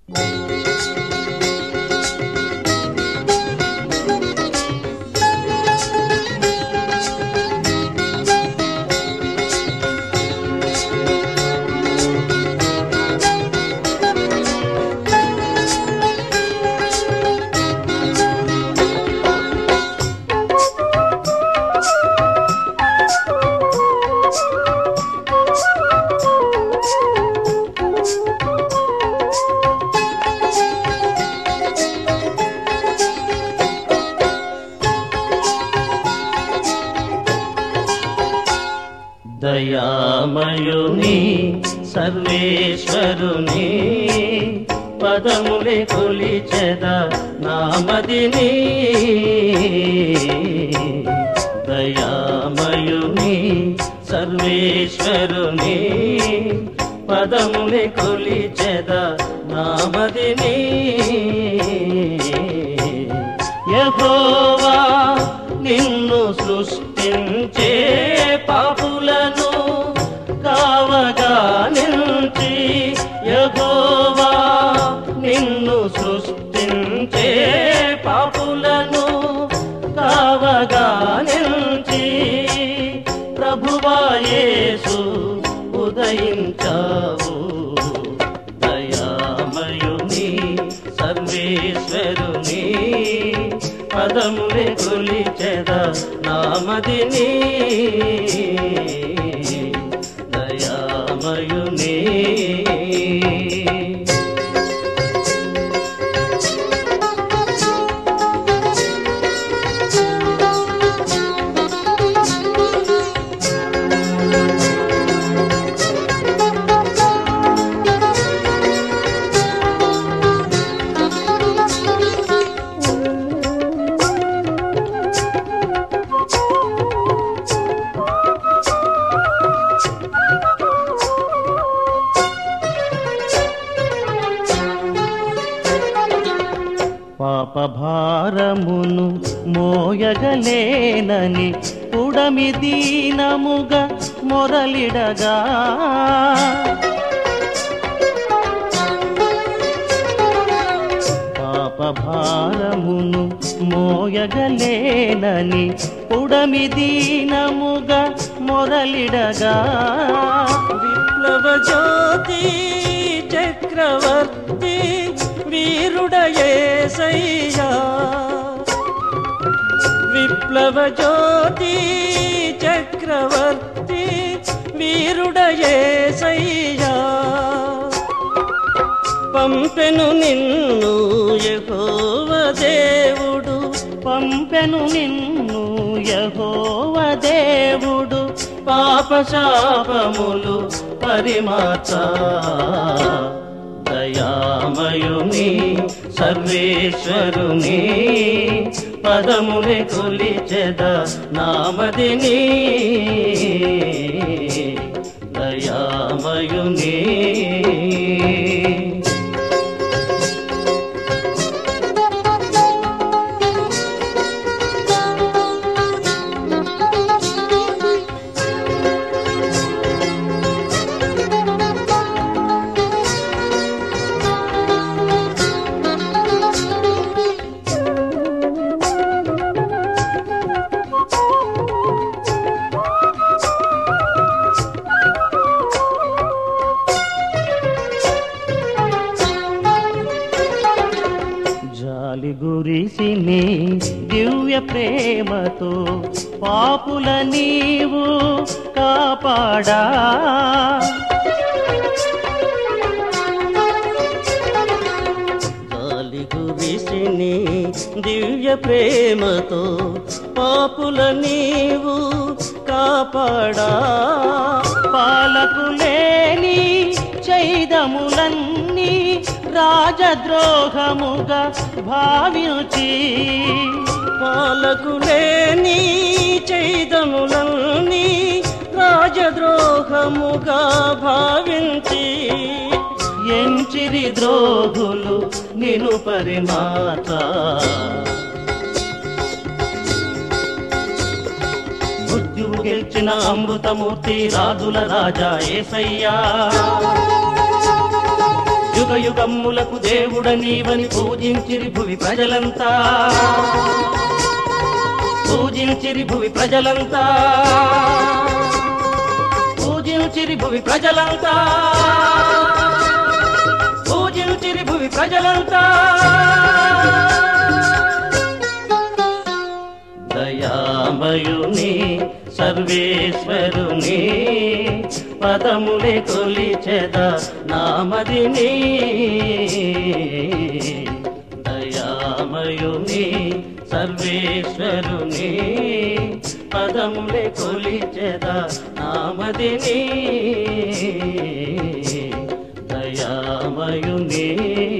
దయామయుని సర్వేశ్వరుని పదములే కొలిచెద నామదిని దయామయుని సర్వేశ్వరుని పదములే కొలిచెద నామదిని యహోవా నిన్ను సృష్టించే పాపులను కావగా నిలిచి యహోవా నిన్ను సృష్టించే పాపులను కావగా నిలిచి ప్రభువా యేసు ఉదయించావు దయామయుని సర్వేశ్వరుని పదములే కొలిచెద నామదిని దయామయుని పాపభారమును మోయగలేనని ఉడమి దీనముగా మొరలిడగా పాపభారమును మోయగలేనని ఉడమి దీనముగా మొరలిడగా విప్లవ జ్యోతి చక్రవర్తి వీరుడయేసయ్యా విప్లవ జ్యోతి చక్రవర్తి వీరుడయేసయ్యా పంపెను నిన్ను యెహోవ దేవుడు పంపెను నిన్ను యహోవ దేవుడు పాపశాపములు పరిమాత దయామయుని సర్వేశ్వరుని పదములే కొలిచెద నామదిని దయామయుని జాలి గురిసి నీ దివ్య ప్రేమతో పాపుల నీవు కాపాడా జాలి గురిసి నీ దివ్య ప్రేమతో పాపుల నీవు కాపాడా పాలకులేని చైదములన్నీ రాజద్రోహముగా భావించి పాలకులేని చైదములన్నీ రాజద్రోహముగా భావించి ఎంచిరి ద్రోహులు నిను పరిమాత మృత్యువు గెలిచిన అమృతమూర్తి రాజుల రాజా ఏసయ్యా యుగ యుగయుగమ్ములకు దేవుడ నీవని పూజించిరి భువి ప్రజలంతా పూజించిరి భువి ప్రజలంతా పూజించిరి భువి ప్రజలంతా పూజించిరి భువి ప్రజలంతా దయామయుని సర్వేశ్వరుని పదములే కొలిచెద నామదిని దయామయుని సర్వేశ్వరుని పదములే కొలిచెద నామదిని దయామయుని